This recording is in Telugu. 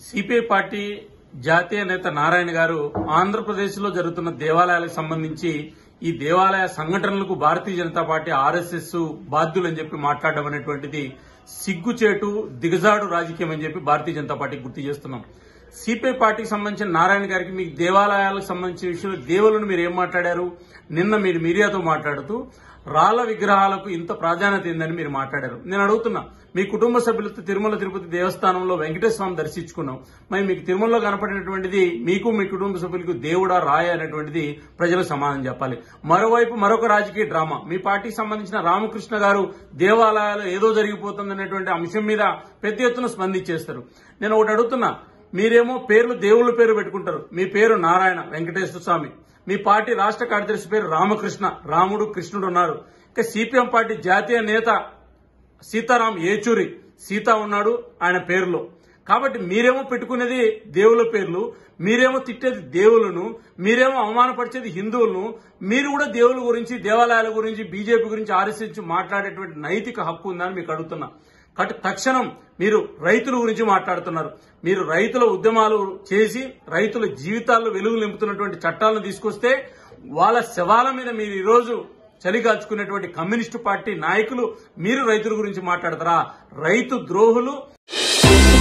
సిపిఐ పార్టీ జాతీయ నేత నారాయణ గారు ఆంధ్రప్రదేశ్ లో జరుగుతున్న దేవాలయాలకు సంబంధించి ఈ దేవాలయ సంఘటనలకు భారతీయ జనతా పార్టీ ఆర్ఎస్ఎస్ బాధ్యులని చెప్పి మాట్లాడడం అనేటువంటిది సిగ్గుచేటు దిగజాడు రాజకీయం అని చెప్పి భారతీయ జనతా పార్టీ గుర్తు చేస్తున్నాం సిపిఐ పార్టీకి సంబంధించిన నారాయణ గారికి మీకు దేవాలయాలకు సంబంధించిన విషయంలో దేవులను మీరు ఏం మాట్లాడారు నిన్న మీరు మీడియాతో మాట్లాడుతూ రాళ్ల విగ్రహాలకు ఇంత ప్రాధాన్యత ఏందని మీరు మాట్లాడారు నేను అడుగుతున్నా మీ కుటుంబ సభ్యులతో తిరుమల తిరుపతి దేవస్థానంలో వెంకటేశ్వర స్వామి దర్శించుకున్నాం మరి మీకు తిరుమలలో కనపడినటువంటిది మీకు మీ కుటుంబ సభ్యులకు దేవుడా రాయ అనేటువంటిది ప్రజలకు సమాధానం చెప్పాలి మరోవైపు మరొక రాజకీయ డ్రామా మీ పార్టీకి సంబంధించిన రామకృష్ణ గారు దేవాలయాలు ఏదో జరిగిపోతుంది అనేటువంటి అంశం మీద పెద్ద ఎత్తున స్పందించేస్తారు నేను ఒకటి అడుగుతున్నా మీరేమో పేర్లు దేవుళ్ళ పేరు పెట్టుకుంటారు మీ పేరు నారాయణ వెంకటేశ్వర స్వామి మీ పార్టీ రాష్ట్ర కార్యదర్శి పేరు రామకృష్ణ రాముడు కృష్ణుడు ఉన్నారు ఇక సిపిఎం పార్టీ జాతీయ నేత సీతారాం ఏచూరి సీత ఉన్నాడు ఆయన పేరులో కాబట్టి మీరేమో పెట్టుకునేది దేవుల పేర్లు మీరేమో తిట్టేది దేవులను మీరేమో అవమానపరిచేది హిందువులను మీరు కూడా దేవుల గురించి దేవాలయాల గురించి బీజేపీ గురించి ఆర్ఎస్ఎస్ మాట్లాడేటువంటి నైతిక హక్కు ఉందని మీకు అడుగుతున్నా కాబట్టి తక్షణం మీరు రైతుల గురించి మాట్లాడుతున్నారు మీరు రైతుల ఉద్యమాలు చేసి రైతుల జీవితాల్లో వెలుగు నింపుతున్నటువంటి చట్టాలను తీసుకొస్తే వాళ్ళ శవాల మీద మీరు ఈరోజు చలిగాల్చుకునేటువంటి కమ్యూనిస్టు పార్టీ నాయకులు మీరు రైతుల గురించి మాట్లాడతారా రైతు ద్రోహులు